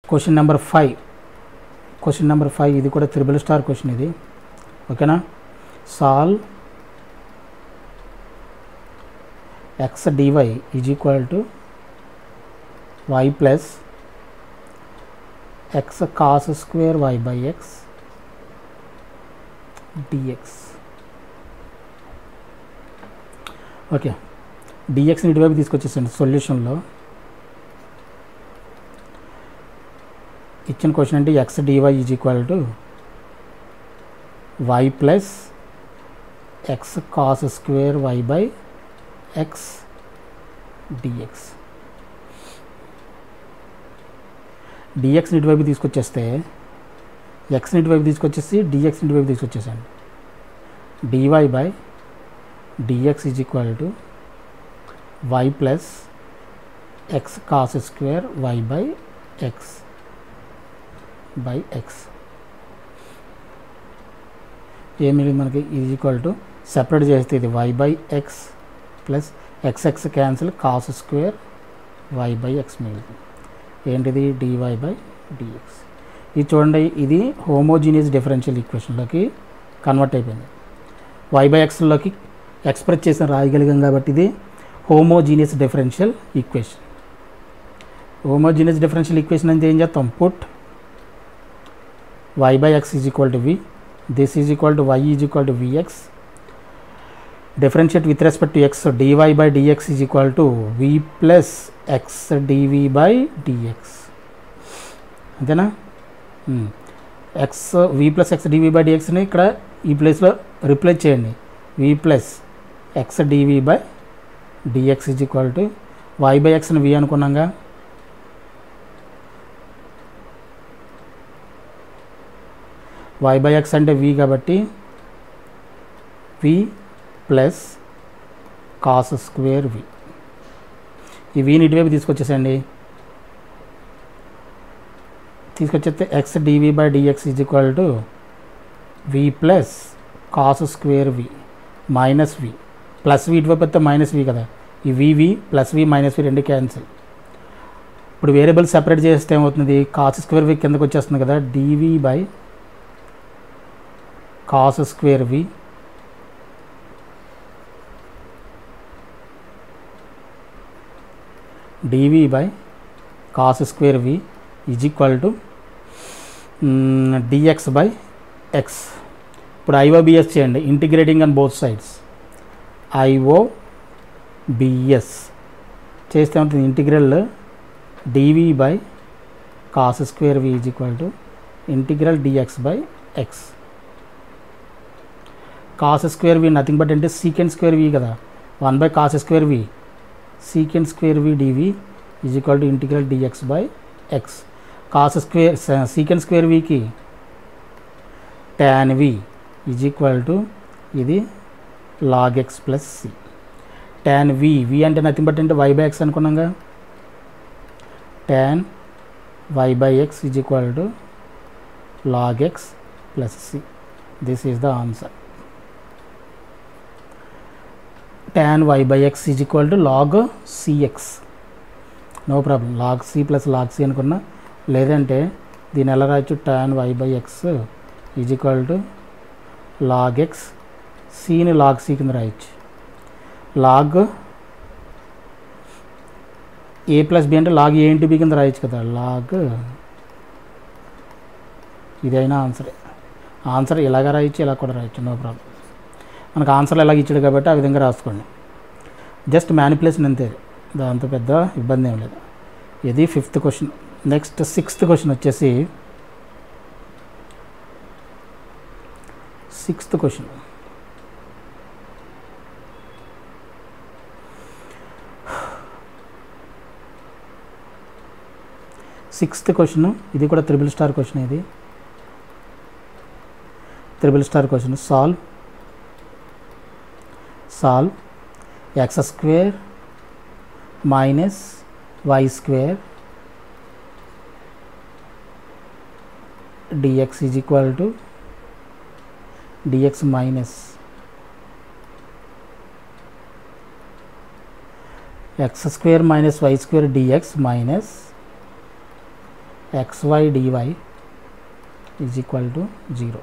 question number five question number five ఇది కూడా triple star question ఇది ఓకేనా solve x dy is equal to y plus x cos square y by x dx okay డిఎక్స్ని ఇటువైపు తీసుకొచ్చేసండి సొల్యూషన్లో ఇచ్చిన క్వశ్చన్ అంటే x dy is equal to y plus x cos square y by x dx డిఎక్స్ని ఇటువైపు తీసుకొచ్చేస్తే ఎక్స్ని ఇటువైపు తీసుకొచ్చేసి డిఎక్స్ని ఇటువైపు తీసుకొచ్చేసండి dy by dx is equal to y plus x cos square y by x by x ఏమి మనకి ఈజ్ ఈక్వల్ టు సెపరేట్ చేస్తే ఇది y by x plus x x cancel cos square y by x మిగులుతుంది ఏంటిది dy by dx ఇది చూడండి ఇది homogeneous differential ఈక్వేషన్లోకి కన్వర్ట్ అయిపోయింది వై బై ఎక్స్లోకి ఎక్స్ప్రెస్ చేసిన రాయగలిగాం కాబట్టి ఇది homogeneous differential equation homogeneous differential equation అంటే ఏం చేస్తాం put y by x is equal to v this is equal to y is equal to vx differentiate with respect to x so dy by dx is equal to v plus x dv by dx అంతేనా x v plus x dv by డిఎక్స్ని ఇక్కడ ఈ ప్లేస్లో replace చేయండి v plus x dv by dx is equal to y by ఎక్స్ని v అనుకున్నాగా y by x అంటే v కాబట్టి v plus cos square v ఈ వీని ఇటువైపు తీసుకొచ్చేసండి తీసుకొచ్చేస్తే x dv by dx is equal to v plus cos square v minus v plus v ఇటువైపు వస్తే మైనస్ వి కదా ఈ వివి ప్లస్ వి మైనస్ వి రెండు క్యాన్సిల్ ఇప్పుడు వేరియబుల్ సెపరేట్ చేస్తే ఏమవుతుంది కాస్ స్క్వేర్ వి కిందకు వచ్చేస్తుంది కదా dv by cos square v dv by cos square v is equal to dx by x ఇప్పుడు ఐఓ బిఎస్ చేయండి integrating on both sides IO BS చేస్తే ఏమవుతుంది integral dv by cos square v is equal to integral dx by x cos square v nothing but అంటే secant square v కదా one by cos square v secant square v dv is equal to integral dx by x cos square secant square వికి tan v is equal to ఇది log x plus c tan v v అంటే nothing but అంటే y by x అనుకున్నాగా tan y by x is equal to log x plus c this is the answer tan y by x is equal to log cx no problem log c plus log c అనుకున్నా లేదంటే దీని ఎలా రాయొచ్చు tan y by x is equal to log x సిని log c కింద రాయొచ్చు log a plus b అంటే log a into b కింద రాయొచ్చు కదా లాగ్ ఇదైనా ఆన్సరే ఆన్సర్ ఇలాగ రాయొచ్చు ఇలా కూడా రాయొచ్చు నో ప్రాబ్లం మనకు ఆన్సర్లు ఎలాగ ఇచ్చాడు కాబట్టి ఆ విధంగా రాసుకోండి జస్ట్ మ్యానిపులేషన్ అంతే దాంతో పెద్ద ఇబ్బంది ఏం లేదు ఇది fifth question next sixth question వచ్చేసి సిక్స్త్ క్వశ్చన్ సిక్స్త్ క్వశ్చన్ ఇది కూడా త్రిబుల్ స్టార్ క్వశ్చన్ ఇది triple star question solve solve x square minus y square dx is equal to dx minus x square minus y square dx minus xy dy is equal to zero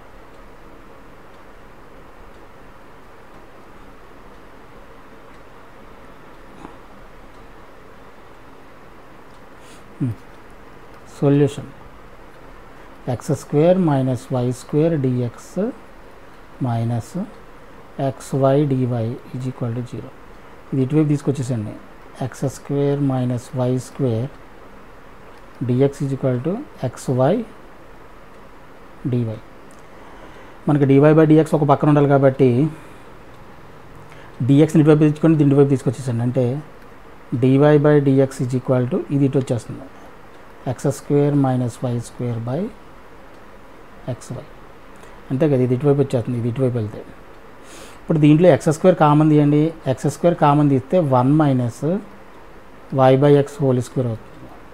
solution x square minus y square dx minus x y dy is equal to zero ఇది ఇటువైపు తీసుకొచ్చేసండి x square minus y square dx is equal to x y dy మనకి dy by dx ఒక పక్కన ఉండాలి కాబట్టి డిఎక్స్ని ఇటువైపు తెచ్చుకొని దీని వైపు తీసుకొచ్చేసండి అంటే dy by dx is equal to ఇది ఇటు వచ్చేస్తుంది x square minus y square by x y అంతే కదా ఇది ఇటువైపు వచ్చేస్తుంది ఇది ఇటువైపు వెళ్తే ఇప్పుడు దీంట్లో ఎక్స్ స్క్వేర్ కామన్ తీయండి ఎక్స్ స్క్వేర్ కామన్ తీస్తే one minus y by x whole square అవుతుంది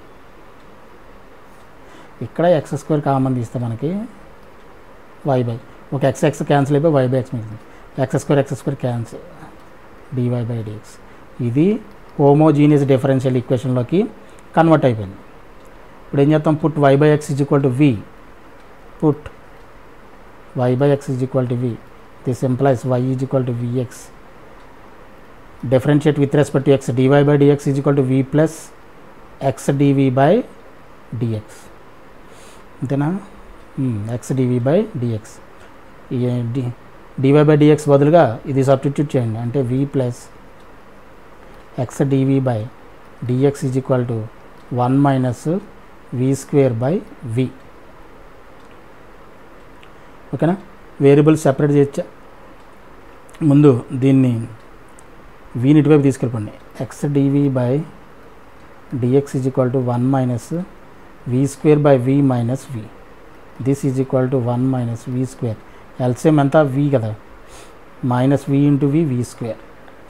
ఇక్కడ ఎక్స్ స్క్వేర్ కామన్ తీస్తే మనకి వై బై ఒక ఎక్స్ ఎక్స్ క్యాన్సిల్ అయిపోయి వై బై ఎక్స్ మిగిలింది x square x square cancel dy by dx ఇది హోమోజీనియస్ డిఫరెన్షియల్ ఈక్వేషన్లోకి కన్వర్ట్ అయిపోయింది ఇప్పుడు ఏం చేస్తాం put y by x is equal to v put y by x is equal to v this implies y is equal to vx differentiate with respect to x dy by dx is equal to v plus x dv by dx అంతేనా x dv by dx dy by dx బదులుగా ఇది substitute చేయండి అంటే v plus x dv by dx is equal to one minus v square by v ఓకేనా variables separate చేయొచ్చా ముందు దీన్ని వీని ఇటువైపు తీసుకెళ్ళిపోండి x dv by dx is equal to one minus v square by v minus v this is equal to one minus v square LCM ఎంత v కదా minus v into V v square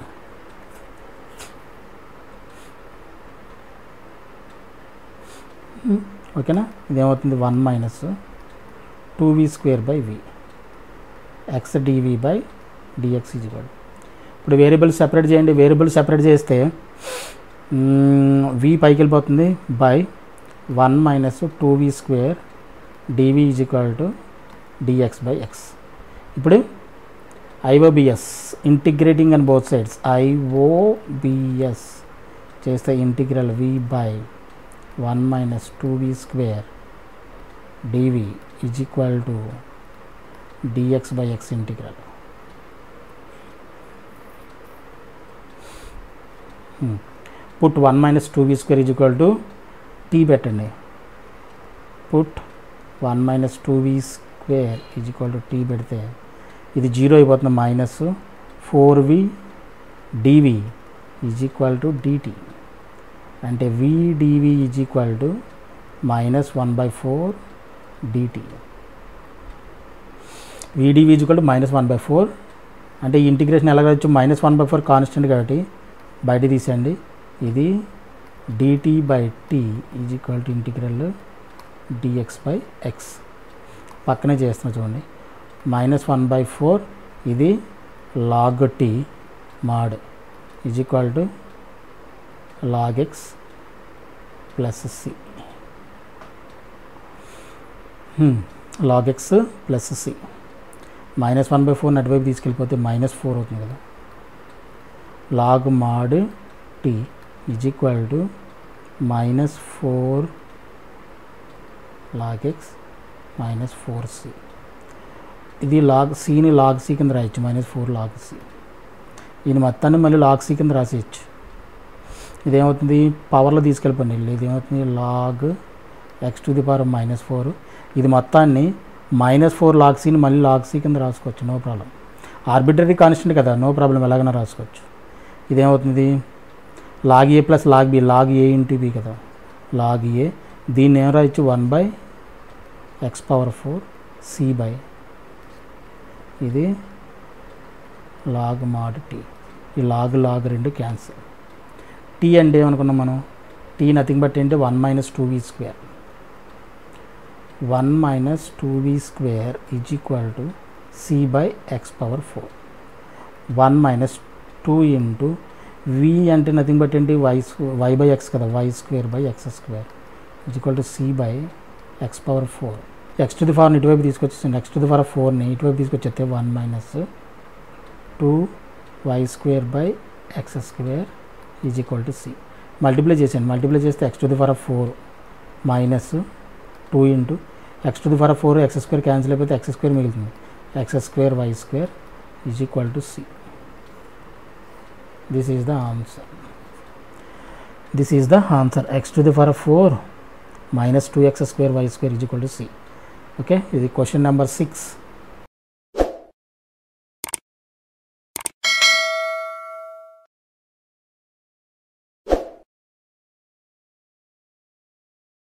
ఓకేనా ఇదేమవుతుంది one minus two v square by v x dv by dx is equal ఇప్పుడు variable separate చేయండి variable separate చేస్తే v పైకి వెళ్ళిపోతుంది by one minus two v square dv is equal to dx by x ఇప్పుడు IOBS integrating and both sides IOBS చేస్తే integral v by one minus two v square dv is equal to dx by x integral put one minus two v square is equal to t పెట్టండి put one minus two v square is equal to t పెడితే ఇది zero అయిపోతుంది minus four v dv is equal to dt అంటే v dv is equal to minus one by four dt vdv is equal to minus one by four అంటే ఈ integration ఎలా కావచ్చు minus one by four constant కాబట్టి బయట తీసేయండి ఇది dt by t is equal to integral dx by X పక్కనే చేస్తున్నా చూడండి మైనస్ వన్ బై ఫోర్ ఇది log t mod is equal to log x plus c log x plus c minus one by four అటువైపు తీసుకెళ్ళిపోతే minus four అవుతుంది కదా log mod t is equal to minus four log x minus four c ఇది log సిని log c కింద రాయొచ్చు minus four log C దీని మొత్తాన్ని మళ్ళీ లాగ్ సి కింద రాసేయచ్చు ఇదేమవుతుంది పవర్లో తీసుకెళ్ళిపోండి ఇది ఏమవుతుంది log x to the power minus four ఇది మొత్తాన్ని మైనస్ ఫోర్ లాగ్ సిని మళ్ళీ లాగ్ సి కింద రాసుకోవచ్చు నో ప్రాబ్లం ఆర్బిటరీ కాన్స్టెంట్ కదా నో ప్రాబ్లం ఎలాగైనా రాసుకోవచ్చు ఇదేమవుతుంది log a plus log b log a into b కదా లాగ్ ఏ దీన్ని ఏం రాయొచ్చు one by x power four c by ఇది లాగ్ మాడ్ టీ ఈ లాగ్ లాగ్ రెండు క్యాన్సిల్ టీ అంటే ఏమనుకున్నాం మనం టీ నథింగ్ బట్ ఏంటి one minus two v square one minus two v square is equal to c by x power four one minus two into v అంటే nothing but ఏంటి y y by x కదా y square by x square is equal to c by x power four x to the పవర్ని ఇటువైపు తీసుకొచ్చేసాను x to the power ఫోర్ని ఇటువైపు తీసుకొచ్చేస్తే one minus two y square by x square is equal to c multiply చేశాను multiply చేస్తే x to the power four minus two into x to the power four X square cancel అయిపోతే x square మిగులుతుంది x square y square is equal to c this is the answer this is the answer x to the power four minus two x square y square is equal to c okay ఇది question number six